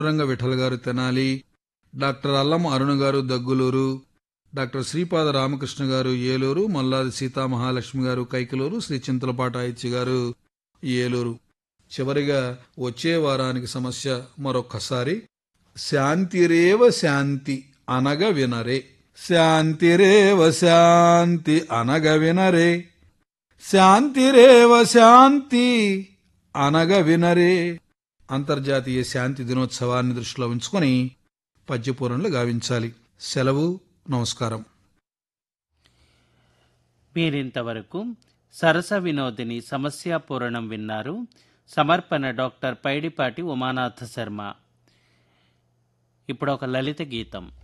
రంగ విఠల్ గారు తెనాలి డాక్టర్ అల్లం అరుణ గారు దగ్గులూరు డాక్టర్ శ్రీపాద రామకృష్ణ గారు ఏలూరు మల్లాది సీతామహాలక్ష్మి గారు కైకలూరు శ్రీ చింతలపాట ఐచ్చి గారు ఏలూరు చివరిగా వచ్చే వారానికి సమస్య మరొక్కసారి శాంతిరేవ శాంతి అనగ వినరే శాంతిరేవ శాంతి అనగ వినరే శాంతిరేవ శాంతి అనగ వినరే అంతర్జాతీయ శాంతి దినోత్సవాన్ని దృష్టిలో ఉంచుకొని పద్యపూరణలు గావించాలి సెలవు నమస్కారం మీరింతవరకు సరస వినోదిని సమస్యా పూరణం విన్నారు సమర్పణ డాక్టర్ పైడిపాటి ఉమానాథ శర్మ ఇప్పుడు ఒక లలిత గీతం